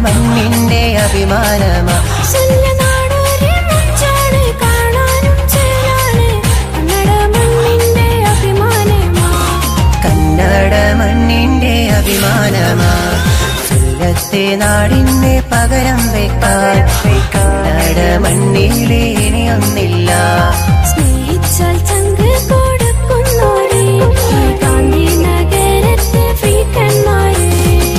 മണ്ണിന്റെ അഭിമാനമാ നാടൊരു നെഞ്ചാണ് കാണാനും ചേരാണ് കന്നഡ മണ്ണിന്റെ അഭിമാനമാ കന്നഡ മണ്ണിന്റെ അഭിമാനമാ കൊല്ലത്തെ നാടിന് പകരം വെക്കാൻ കന്നഡ മണ്ണിലെ ഇനിയൊന്നില്ല സ്നേഹിച്ചാൽ ചങ്ക് കൊടുക്കുന്നോരേ ഗാന്ധി നഗരത്തെ ഫ്രീക്കന്മാരേ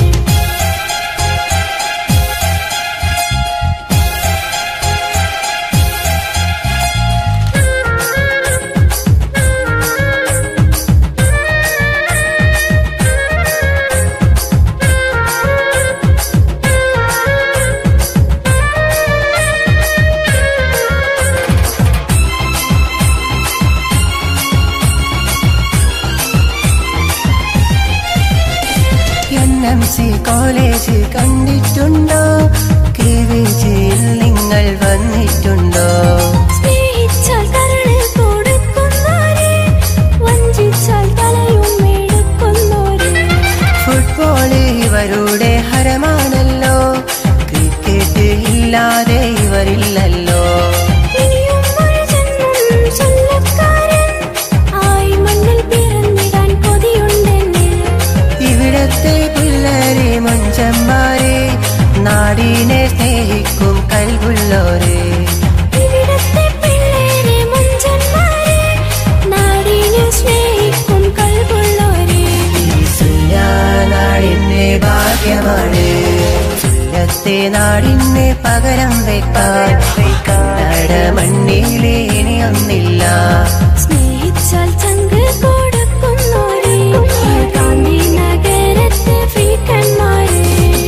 എൻ എം സി കോളേജ് കണ്ടിട്ടുണ്ടോ കെ വി ജിയിൽ നിങ്ങൾ വന്നിട്ടുണ്ടോ സ്നേഹിച്ചാൽ കരള് കൊടുക്കുന്നോരേ വഞ്ചിച്ചാൽ തലയും എടുക്കുന്നോരേ ഫുട്ബോൾ ഇവരുടെ ഹരമാണല്ലോ ക്രിക്കറ്റ് ഇല്ലാതെ ഇവരില്ലല്ലോ ഇനിയും ഒരു ജന്മം ചൊല്ലക്കാരൻ ആയി മണ്ണിൽ പിറന്നിടാൻ കൊതിയുണ്ടെന്നിൽ ഇവിടത്തെ പിള്ളേരെ മഞ്ചന്മാരെ നാടിനെ സ്നേഹിക്കും കൽവുള്ളോരെ ഇവിടത്തെ പിള്ളേരെ മുഞ്ചന്മാരെ നാടിനെ സ്നേഹിക്കും കൽവുള്ളോരെ ഈ സുല്ലാ നാടിന്റെ ഭാഗ്യമാണ് സുല്ലത്തെ നാടിന് പകരം വെക്കാൻ കന്നഡ മണ്ണിലെ ഇനിയൊന്നില്ല സ്നേഹിച്ചാൽ ചങ്ക് കൊടുക്കുന്നോരേ ഗാന്ധി നഗരത്തെ ഫ്രീക്കന്മാരെ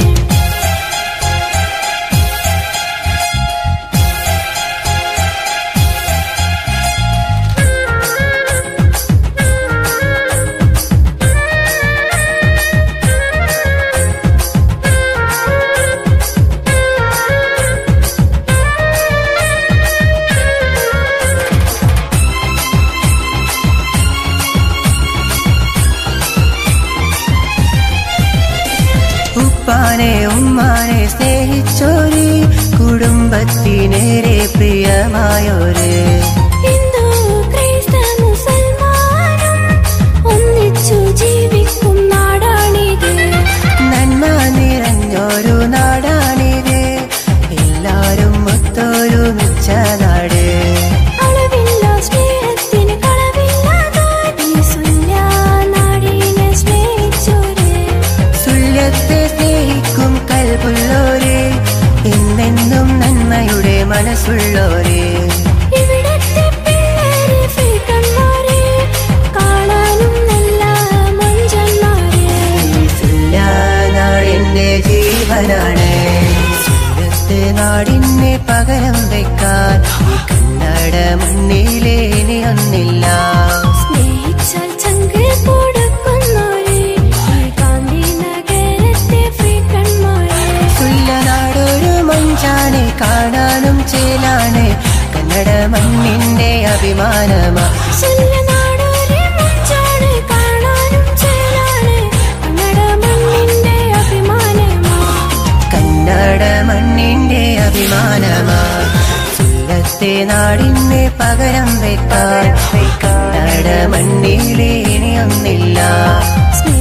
ഉപ്പാനെ ഉമ്മാനെ സ്നേഹിച്ചോര് കുടുംബത്തിനേറെ പ്രിയമായോര് ഹിന്ദു ക്രൈസ്ത മുസൽമാനും ഒന്നിച്ചു ജീവിക്കും നാടാണിത് നന്മ നിറഞ്ഞൊരു നാടാണിത് എല്ലാരും ഒത്തൊരുമിച്ച നാട് അളവില്ല സ്നേഹത്തിന് കളവില്ലാതാൻ ഈ സുല്ലാ നാടിനെ സ്നേഹിച്ചോരേ സുല്യത്തെ സ്നേഹിക്കും കൽപുള്ളോര് എന്നെന്നും നന്മയുടെ മനസ്സുള്ളോര് ഇവിടത്തെ പിള്ളേരെ ഫീക്കന്മാരെ കാണാനും നല്ല മഞ്ചന്മാരെ സുല്ലാ നാടിന്റെ ജീവനാണ് സുല്യത്തെ നാടിന് പകരം വെക്കാൻ ഈ കന്നഡ മണ്ണിലെ ഇനിയൊന്നില്ല സ്നേഹിച്ചാൽ ചങ്ക് കൊടുക്കുന്നോരേ ഗാന്ധി നഗരത്തെ ഫീക്കന്മാരെ സുല്ലനാടൊരു മഞ്ചാണ് കാണാനും ചേലാണ് കന്നഡ മണ്ണിന്റെ അഭിമാനമാ നാടൊരു മുഞ്ചാണ് കാണാനും ചേലാണ് കന്നഡ മണ്ണിന്റെ അഭിമാനമാ കന്നഡ മണ്ണിന്റെ അഭിമാനമാ സുല്ലത്തെ നാടിന് പകരം വെക്കാൻ കന്നഡ മണ്ണിലെ ഇനിയൊന്നില്ല സ്നേഹിച്ചാൽ